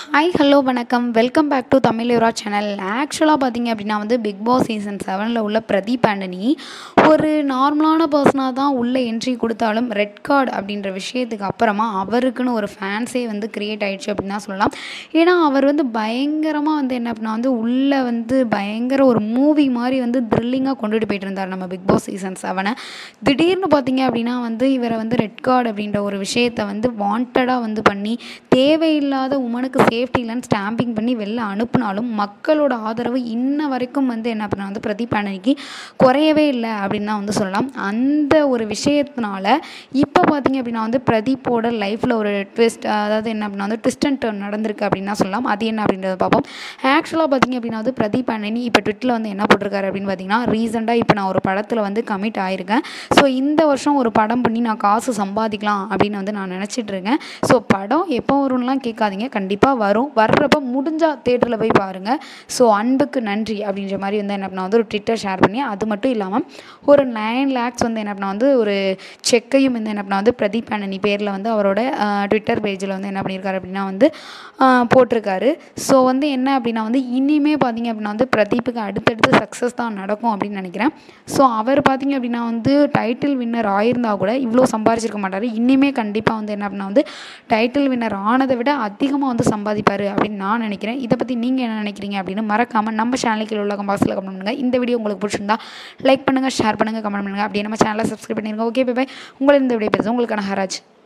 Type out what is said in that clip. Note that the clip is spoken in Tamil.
ஹாய் ஹலோ வணக்கம் வெல்கம் பேக் டு தமிழ் யுரா சேனல் ஆக்சுவலாக பார்த்தீங்க அப்படின்னா வந்து பிக் பாஸ் சீசன் செவனில் உள்ள பிரதீப் ஆண்டனி ஒரு நார்மலான பர்சனாக தான் உள்ளே என்ட்ரி கொடுத்தாலும் ரெட் கார்டு அப்படின்ற விஷயத்துக்கு அப்புறமா அவருக்குன்னு ஒரு ஃபேன்ஸே வந்து க்ரியேட் ஆயிடுச்சு அப்படின்னு தான் சொல்லலாம் ஏன்னா அவர் வந்து பயங்கரமாக வந்து என்ன அப்படின்னா வந்து உள்ளே வந்து பயங்கர ஒரு மூவி மாதிரி வந்து த்ரில்லிங்காக கொண்டுட்டு போயிட்டு இருந்தார் நம்ம பிக் பாஸ் சீசன் செவனை திடீர்னு பார்த்தீங்க அப்படின்னா வந்து இவரை வந்து ரெட் கார்டு அப்படின்ற ஒரு விஷயத்தை வந்து வாண்டடாக வந்து பண்ணி தேவையில்லாத உமனுக்கு சேஃப்டி இல்லைன்னு ஸ்டாம்பிங் பண்ணி வெளில அனுப்புனாலும் மக்களோட ஆதரவு இன்ன வரைக்கும் வந்து என்ன பண்ண வந்து பிரதீப் ஆண்டனிக்கு குறையவே இல்லை அப்படின்னு தான் வந்து சொல்லலாம் அந்த ஒரு விஷயத்தினால இப்போ பார்த்தீங்க அப்படின்னா வந்து பிரதீப்போட லைஃப்பில் ஒரு ட்விஸ்ட் அதாவது என்ன அப்படின்னா வந்து ட்விஸ்ட் அண்ட் டர்ன் நடந்திருக்கு அப்படின்னு தான் சொல்லலாம் அது என்ன அப்படின்றத பார்ப்போம் ஆக்சுவலாக பார்த்தீங்க அப்படின்னா வந்து பிரதீப் ஆண்டனி இப்போ ட்விட்டில் வந்து என்ன போட்டிருக்காரு அப்படின்னு பார்த்தீங்கன்னா ரீசெண்டாக இப்போ நான் ஒரு படத்தில் வந்து கமிட் ஆயிருக்கேன் ஸோ இந்த வருஷம் ஒரு படம் பண்ணி நான் காசு சம்பாதிக்கலாம் அப்படின்னு வந்து நான் நினச்சிட்டு இருக்கேன் ஸோ படம் எப்போ வரும்லாம் கேட்காதீங்க கண்டிப்பாக வரும் வர்றப்ப முடிஞ்சால் தேட்டரில் போய் பாருங்கள் ஸோ அன்புக்கு நன்றி அப்படின்ற மாதிரி வந்து என்ன பண்ண வந்து ஒரு ட்விட்டர் ஷேர் பண்ணி அது மட்டும் இல்லாமல் ஒரு நைன் லேக்ஸ் வந்து என்ன பண்ண வந்து ஒரு செக்கையும் வந்து என்ன பண்ண வந்து பிரதீப் ஆண்டனி பேரில் வந்து அவரோட ட்விட்டர் பேஜில் வந்து என்ன பண்ணியிருக்காரு அப்படின்னா வந்து ஆஹ், போட்டிருக்காரு ஸோ வந்து என்ன அப்படின்னா வந்து இனிமே பார்த்தீங்க அப்படின்னா வந்து பிரதீப்புக்கு அடுத்தடுத்து சக்ஸஸ் தான் நடக்கும் அப்படின்னு நினைக்கிறேன் ஸோ அவர் பார்த்தீங்க அப்படின்னா வந்து டைட்டில் வின்னர் ஆயிருந்தா கூட இவ்வளோ சம்பாரிச்சிருக்க மாட்டார் இனிமே கண்டிப்பாக வந்து என்ன அப்படின்னா வந்து டைட்டில் வின்னர் ஆனதை விட அதிகமாக வந்து சம்பாதிப்பார் அப்படின்னு நான் நினைக்கிறேன் இதை பற்றி நீங்கள் என்ன நினைக்கிறீங்க அப்படின்னு மறக்காமல் நம்ம சேனலுக்கு உள்ள பாக்ஸில் கமெண்ட் பண்ணுங்கள் இந்த வீடியோ உங்களுக்கு பிடிச்சிருந்தா லைக் பண்ணுங்கள் ஷேர் பண்ணுங்கள் கமெண்ட் பண்ணுங்கள் அப்படியே நம்ம சேனலை சப்ஸ்கிரைப் பண்ணிருங்க ஓகே பை பை உங்களை இந்த வீடியோ பேசுகிறேன் உங்களுக்கான ஹராஜ்